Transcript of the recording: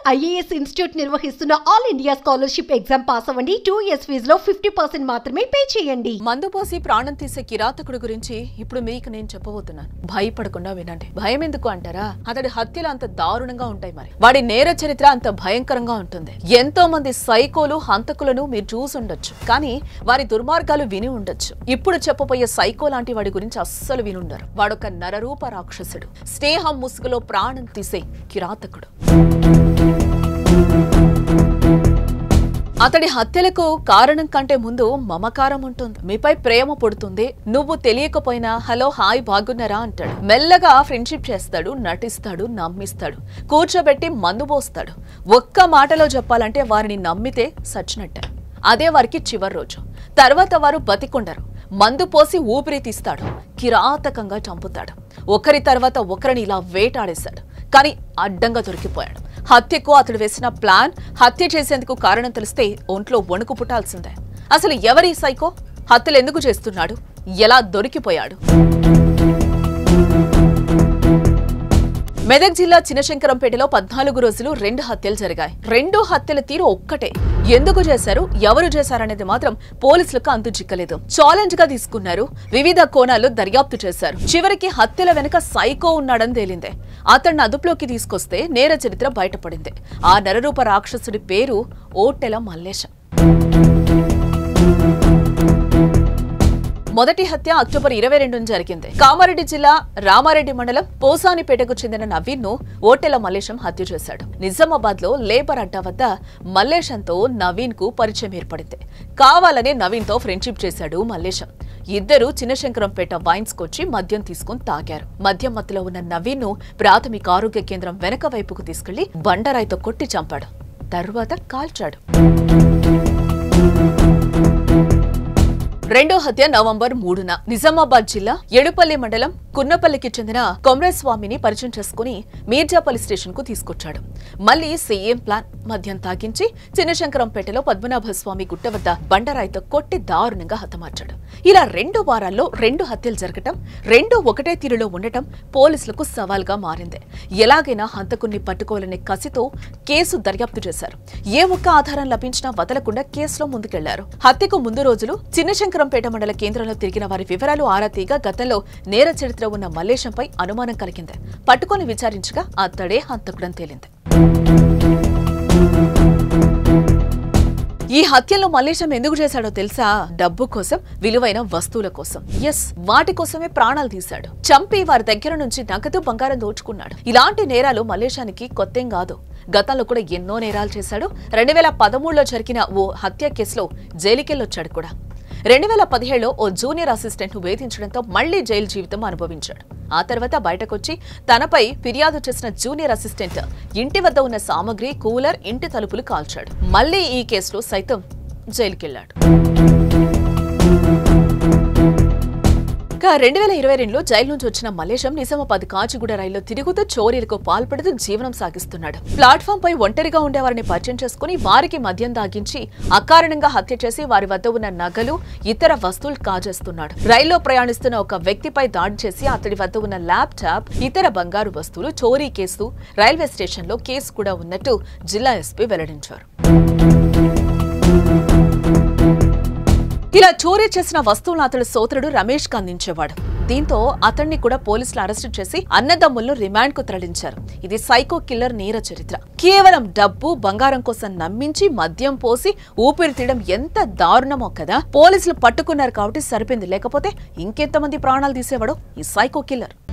IAS institute నిర్వహిస్తున్న all India scholarship exam pass అవ్వండి two years ఫీజులో ఫిఫ్టీ పర్సెంట్ మాత్రమే పే చేయండి మందు పోసి ప్రాణం తీసే కిరాతకుడు గురించి ఇప్పుడు మీకు నేను చెప్పబోతున్నాను భయపడకుండా వినండి భయం ఎందుకు అంటారా అతడి హత్యలు అంత దారుణంగా ఉంటాయి మరి వాడి నేర చరిత్ర అంత భయంకరంగా ఉంటుంది ఎంతో మంది సైకోలు హంతకులను మీరు చూసి ఉండొచ్చు కానీ వారి దుర్మార్గాలు విని ఉండొచ్చు ఇప్పుడు చెప్పబోయే సైకో లాంటి వాడి గురించి అస్సలు వినుండరు వాడొక నరరూప రాక్షసుడు స్నేహం ముసుగులో ప్రాణం తీసే కిరాతకుడు అతడి హత్యలకు కారణం కంటే ముందు మమకారం ఉంటుంది మీపై ప్రేమ పుడుతుంది నువ్వు తెలియకపోయినా హలో హాయ్ బాగున్నారా అంటాడు మెల్లగా ఫ్రెండ్షిప్ చేస్తాడు నటిస్తాడు నమ్మిస్తాడు కూర్చోబెట్టి మందు పోస్తాడు ఒక్క మాటలో చెప్పాలంటే వారిని నమ్మితే సచ్చినట్టే అదే వారికి చివరి రోజు తర్వాత వారు బతికుండరు మందు పోసి ఊపిరి తీస్తాడు కిరాతకంగా చంపుతాడు ఒకరి తర్వాత ఒకరిని ఇలా వేటాడేశాడు కానీ అడ్డంగా దొరికిపోయాడు హత్యకు అతడు వేసిన ప్లాన్ హత్య చేసేందుకు కారణం తెలిస్తే ఒంట్లో వణుకు పుట్టాల్సిందే అసలు ఎవరి సైకో హత్యలు ఎందుకు చేస్తున్నాడు ఎలా దొరికిపోయాడు మెదక్ జిల్లా చినశంకరంపేటలో పద్నాలుగు రోజులు రెండు హత్యలు జరిగాయి రెండు హత్యల తీరు ఒక్కటే ఎందుకు చేశారు ఎవరు చేశారనేది మాత్రం పోలీసులకు అంతు చిక్కలేదు ఛాలెంజ్ గా తీసుకున్నారు వివిధ కోణాల్లో దర్యాప్తు చేశారు చివరికి హత్యల వెనుక సైకో ఉన్నాడని తేలిందే అతన్ని అదుపులోకి తీసుకొస్తే నేర చరిత్ర బయటపడింది ఆ నరరూప రాక్షసుడి పేరు ఓటెల మల్లేశం మొదటి హత్య అక్టోబర్ ఇరవై రెండున జరిగింది కామారెడ్డి జిల్లా రామారెడ్డి మండలం పోసానిపేటకు చెందిన నవీన్ ను ఓటెల మల్లేశం హత్య చేశాడు నిజామాబాద్ లో లేబర్ అడ్డా వద్ద మల్లేశంతో నవీన్ కు పరిచయం ఏర్పడింది కావాలనే నవీన్ తో ఫ్రెండ్షిప్ చేశాడు మల్లేశం ఇద్దరు చిన్నశంకరంపేట వైన్స్ కొచ్చి మద్యం తీసుకుని తాగారు మద్యం మత్తులో ఉన్న నవీన్ ను ప్రాథమిక ఆరోగ్య కేంద్రం వెనక వైపుకు తీసుకెళ్లి బండరాయితో కొట్టి చంపాడు తరువాత కాల్చాడు రెండో హత్య నవంబర్ మూడున నిజామాబాద్ జిల్లా ఎడుపల్లి మండలం కున్నపల్లికి చెందిన కొమరస్వామిని పరిచయం చేసుకుని మీర్జాపల్లి స్టేషన్ కు తీసుకొచ్చాడు మళ్లీ సీఎం ప్లాన్ మద్యం తాగించి చిన్నశంకరంపేటలో పద్మనాభ స్వామి గుట్ట వద్ద బండరాయితో కొట్టి దారుణంగా హతమార్చాడు ఇలా రెండు వారాల్లో రెండు హత్యలు జరగటం రెండు ఒకటే తీరులో ఉండటం పోలీసులకు సవాల్గా మారింది ఎలాగైనా హంతకుణ్ణి పట్టుకోవాలనే కసితో కేసు దర్యాప్తు చేశారు ఏ ఒక్క ఆధారం లభించినా వదలకుండా కేసులో ముందుకెళ్లారు హత్యకు ముందు రోజులు చిన్నశంకరంపేట మండల కేంద్రంలో తిరిగిన వారి వివరాలు ఆరా తీగా గతంలో నేర చరిత్ర ఉన్న మల్లేశంపై అనుమానం కలిగింది పట్టుకొని విచారించగా అతడే హంతకుడని తేలింది ఈ హత్యల్లో మల్లేశం ఎందుకు చేశాడో తెలుసా డబ్బు కోసం విలువైన వస్తువుల కోసం ఎస్ వాటి కోసమే ప్రాణాలు తీశాడు చంపి వారి దగ్గర నుంచి నగదు బంగారం దోచుకున్నాడు ఇలాంటి నేరాలు మల్లేశానికి కొత్తేం కాదు గతంలో కూడా ఎన్నో నేరాలు చేశాడు రెండు వేల పదమూడులో జరిగిన ఓ హత్య కేసులో జైలుకెళ్ళొచ్చాడు కూడా రెండు వేల పదిహేడులో ఓ జూనియర్ అసిస్టెంట్ ను వేధించడంతో మళ్లీ జైలు జీవితం అనుభవించాడు ఆ తర్వాత బయటకొచ్చి తనపై ఫిర్యాదు చేసిన జూనియర్ అసిస్టెంట్ ఇంటి వద్ద ఉన్న సామగ్రి కూలర్ ఇంటి తలుపులు కాల్చాడు మళ్లీ ఈ కేసులో సైతం జైలుకెళ్లాడు ఇక రెండు వేల ఇరవై రెండులో జైలు నుంచి వచ్చిన మల్లేశం నిజామాబాద్ కాచిగూడ రైల్లో తిరుగుతూ చోరీలకు పాల్పడుతూ జీవనం సాగిస్తున్నాడు ప్లాట్ఫామ్ పై ఒంటరిగా ఉండేవారిని పరిచయం చేసుకుని వారికి మద్యం దాగించి అకారణంగా హత్య చేసి వారి వద్ద ఉన్న నగలు ఇతర వస్తువులు కాజేస్తున్నాడు రైల్లో ప్రయాణిస్తున్న ఒక వ్యక్తిపై దాడి చేసి అతడి వద్ద ఉన్న ల్యాప్టాప్ ఇతర బంగారు వస్తువులు చోరీ కేసు రైల్వే స్టేషన్లో కేసు కూడా ఉన్నట్టు జిల్లా ఎస్పీ వెల్లడించారు ఇలా చోరీ చేసిన వస్తువులను అతడు సోదరుడు రమేష్ కు అందించేవాడు దీంతో అతన్ని కూడా పోలీసులు అరెస్టు చేసి అన్నదమ్ములను రిమాండ్ కు తరలించారు ఇది సైకో కిల్లర్ నేర చరిత్ర కేవలం డబ్బు బంగారం కోసం నమ్మించి మద్యం పోసి ఊపిరి తీయడం ఎంత దారుణమో కదా పోలీసులు పట్టుకున్నారు కాబట్టి సరిపోయింది లేకపోతే ఇంకెంతమంది ప్రాణాలు తీసేవాడో ఈ సైకో కిల్లర్